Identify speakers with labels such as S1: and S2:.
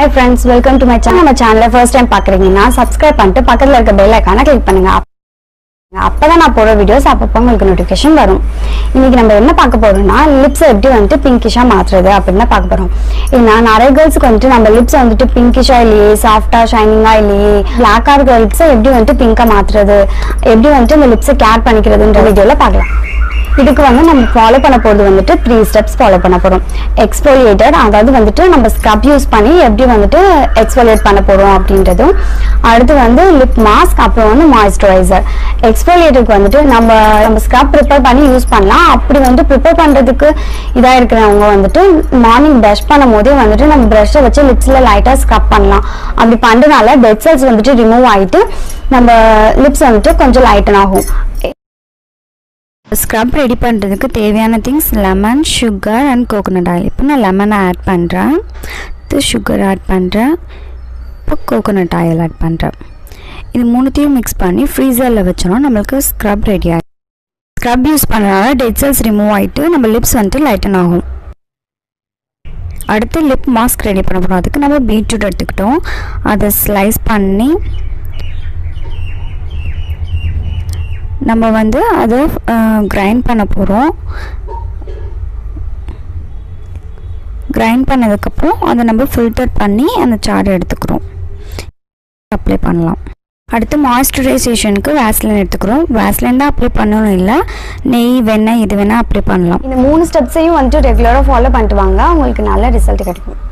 S1: hi friends welcome to my channel நம்ம சேனலை first time பார்க்குறீங்கன்னா சப்ஸ்கிரைப் பண்ணிட்டு பக்கத்தில் இருக்க பெல் ஐக்கானை கிளிக் பண்ணுங்க அப்பதான் நான் போடுற வீடியோஸ் அப்பப்போ உங்களுக்கு நோட்டிஃபிகேஷன் வரும் இன்னைக்கு நம்ம என்ன பார்க்க போறோம்னா லிப்ஸ் எப்படி வந்துட்டு பிங்கிஷா மாத்துறது அப்படின்னு தான் பார்க்க போறோம் ஏன்னா நிறைய கேர்ள்ஸ்க்கு வந்துட்டு நம்ம லிப்ஸ் வந்துட்டு பிங்கிஷா இல்லையே சாஃப்டா ஷைனிங்கா இல்லையே பிளாக்கா இருக்கிற லிப்ஸை எப்படி வந்துட்டு பிங்கா மாத்துறது எப்படி வந்துட்டு இந்த லிப்ஸை கேர் பண்ணிக்கிறதுன்ற வீடியோல பார்க்கலாம் இதுக்கு வந்து நம்ம ஃபாலோ பண்ண போகிறது வந்துட்டு த்ரீ ஸ்டெப்ஸ் ஃபாலோ பண்ண போகிறோம் எக்ஸ்போலியேட்டட் அதாவது வந்துட்டு நம்ம ஸ்க்ரப் யூஸ் பண்ணி எப்படி வந்துட்டு எக்ஸ்போலியேட் பண்ண போகிறோம் அப்படின்றதும் அடுத்து வந்து லிப் மாஸ்க் அப்புறம் வந்து மாய்ஸ்சரைசர் எக்ஸ்போலியேட்டருக்கு வந்துட்டு நம்ம நம்ம ஸ்க்ரப் ப்ரிப்பேர் பண்ணி யூஸ் பண்ணலாம் அப்படி வந்து ப்ரிப்பேர் பண்ணுறதுக்கு இதாக இருக்கிறவங்க வந்துட்டு மார்னிங் ப்ரஷ் பண்ணும் போதே வந்துட்டு நம்ம ப்ரஷ்ஷை வச்சு லிப்ஸில் லைட்டாக ஸ்க்ரப் பண்ணலாம் அப்படி பண்ணுறதுனால டெட் செல்ஸ் வந்துட்டு ரிமூவ் ஆகிட்டு நம்ம லிப்ஸ் வந்துட்டு கொஞ்சம் லைட்டன் ஆகும்
S2: ஸ்க்ரப் ரெடி பண்ணுறதுக்கு தேவையான things lemon sugar and coconut oil இப்போ நான் லெமனை ஆட் பண்ணுறேன் இது சுகர் ஆட் பண்ணுறேன் இப்போ கோகோனட் ஆயில் ஆட் பண்ணுறேன் இது மூணுத்தையும் மிக்ஸ் பண்ணி ஃப்ரீசரில் வச்சோன்னா நம்மளுக்கு ஸ்க்ரப் ரெடி ஆகிடும் ஸ்க்ரப் யூஸ் பண்ணுறதுனால டெட் செல்ஸ் ரிமூவ் ஆகிட்டு நம்ம லிப்ஸ் வந்துட்டு லைட்டன் ஆகும் அடுத்து லிப் மாஸ்க் ரெடி பண்ண போகிறோம் அதுக்கு நம்ம பீட்ரூட் எடுத்துக்கிட்டோம் அதை ஸ்லைஸ் பண்ணி நம்ம வந்து அதை கிரைண்ட் பண்ண போகிறோம் கிரைண்ட் பண்ணதுக்கப்புறம் அதை நம்ம ஃபில்டர் பண்ணி அந்த சாறு எடுத்துக்கிறோம் அப்ளை பண்ணலாம் அடுத்து மாய்ஸ்சரைசேஷனுக்கு வேஸ்லின் எடுத்துக்கிறோம் வேஸ்லின் தான் அப்ளை பண்ணணும் இல்லை நெய் வெண்ணெய் இது வேணால் அப்ளை பண்ணலாம்
S1: இந்த மூணு ஸ்டெப்ஸையும் வந்துட்டு ரெகுலராக ஃபாலோ பண்ணிட்டு வாங்க உங்களுக்கு நல்ல ரிசல்ட் கிடைக்கும்